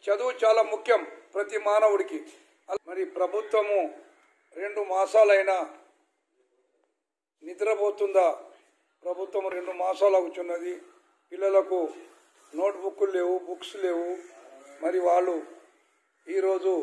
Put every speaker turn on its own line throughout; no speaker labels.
చదువు చాలా ముఖ్యం ప్రతి మానవుడికి మరి ప్రభుత్వము రెండు మాసాలైనా నిద్రపోతుందా ప్రభుత్వం రెండు మాసాలు అవుతున్నది పిల్లలకు నోట్ బుక్లు లేవు బుక్స్ లేవు మరి వాళ్ళు ఈరోజు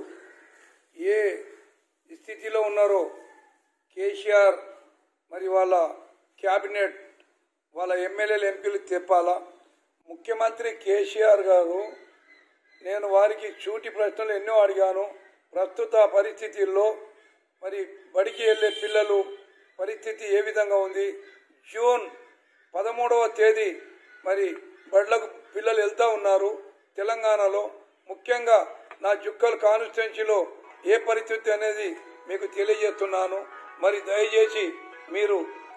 ఏ స్థితిలో ఉన్నారో కేసీఆర్ మరి వాళ్ళ క్యాబినెట్ వాళ్ళ ఎమ్మెల్యేలు ఎంపీలు తెప్పాలా ముఖ్యమంత్రి కేసీఆర్ గారు నేను వారికి చూటి ప్రశ్నలు ఎన్నో అడిగాను ప్రస్తుత పరిస్థితుల్లో మరి బడికి వెళ్ళే పిల్లలు పరిస్థితి ఏ విధంగా ఉంది జూన్ పదమూడవ తేదీ మరి బడులకు పిల్లలు వెళ్తూ ఉన్నారు తెలంగాణలో ముఖ్యంగా నా జుక్కల్ కాన్స్టిట్యున్సీలో ఏ పరిస్థితి అనేది మీకు తెలియజేస్తున్నాను మరి దయచేసి మీరు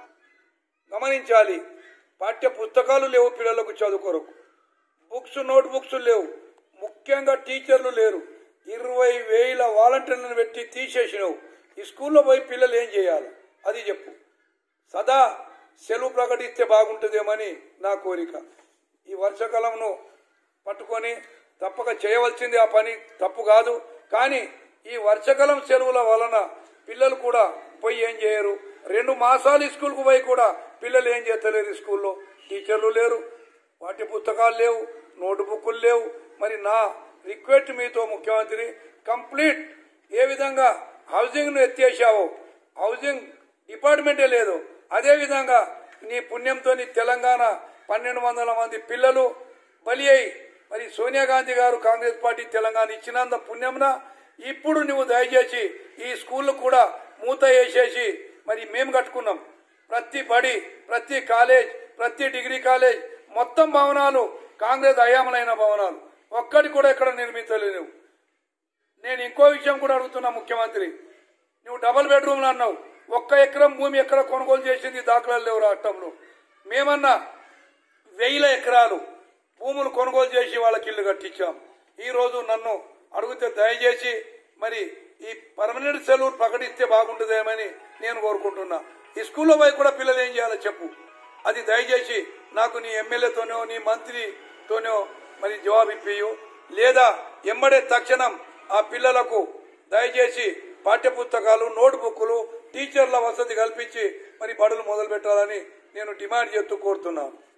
గమనించాలి పాఠ్య పుస్తకాలు లేవు పిల్లలకు చదువుకోరకు బుక్స్ నోట్ బుక్స్ లేవు ముఖ్యంగా టీచర్లు లేరు ఇరవై వేల వాలంటీర్లను పెట్టి తీసేసినావు ఈ స్కూల్లో పోయి పిల్లలు ఏం చేయాలి అది చెప్పు సదా సెలవు ప్రకటిస్తే బాగుంటుందేమని నా కోరిక ఈ వర్షాకాలంను పట్టుకొని తప్పక చేయవలసింది ఆ పని తప్పు కాదు కానీ ఈ వర్షాకాలం సెలవుల వలన పిల్లలు కూడా పోయి ఏం చేయరు రెండు మాసాలు స్కూల్కు పోయి కూడా పిల్లలు ఏం చేస్తలేరు స్కూల్లో టీచర్లు లేరు పాఠ్య పుస్తకాలు లేవు నోటు బుక్కులు లేవు మరి నా రిక్వెస్ట్ మీతో ముఖ్యమంత్రి కంప్లీట్ ఏ విధంగా హౌసింగ్ను ఎత్తేసావో హౌసింగ్ డిపార్ట్మెంటే లేదు అదే విధంగా నీ పుణ్యంతో నీ తెలంగాణ పన్నెండు వందల మంది పిల్లలు బలి అయి మరి సోనియా గాంధీ గారు కాంగ్రెస్ పార్టీ తెలంగాణ ఇచ్చినంత పుణ్యంన ఇప్పుడు నువ్వు దయచేసి ఈ స్కూళ్ళు కూడా మూత వేసేసి మరి మేము కట్టుకున్నాం ప్రతి బడి ప్రతి కాలేజ్ ప్రతి డిగ్రీ కాలేజ్ మొత్తం భవనాలు కాంగ్రెస్ హయాంలైన భవనాలు ఒక్కటి కూడా ఇక్కడ నిర్మించలేవు నేను ఇంకో విషయం కూడా అడుగుతున్నా ముఖ్యమంత్రి నువ్వు డబుల్ బెడ్రూమ్లు అన్నావు ఒక్క ఎకరం భూమి ఎక్కడ కొనుగోలు చేసింది దాఖలాలు లేవు రాష్ట్రంలో మేమన్నా వేల ఎకరాలు భూములు కొనుగోలు చేసి వాళ్ళకి ఇల్లు కట్టించాం ఈ రోజు నన్ను అడిగితే దయచేసి మరి ఈ పర్మనెంట్ సెలవు ప్రకటిస్తే బాగుంటుందేమని నేను కోరుకుంటున్నా ఈ స్కూల్లో పోయి కూడా పిల్లలు ఏం చేయాలో చెప్పు అది దయచేసి నాకు నీ ఎమ్మెల్యేతోనో నీ మంత్రితోనో మరి జవాబు ఇప్పియు లేదా ఎమ్మడే తక్షణం ఆ పిల్లలకు దయచేసి పాఠ్య పుస్తకాలు నోట్ బుక్కులు టీచర్ల వసతి కల్పించి మరి బడులు మొదలు పెట్టాలని నేను డిమాండ్ చేస్తూ కోరుతున్నాను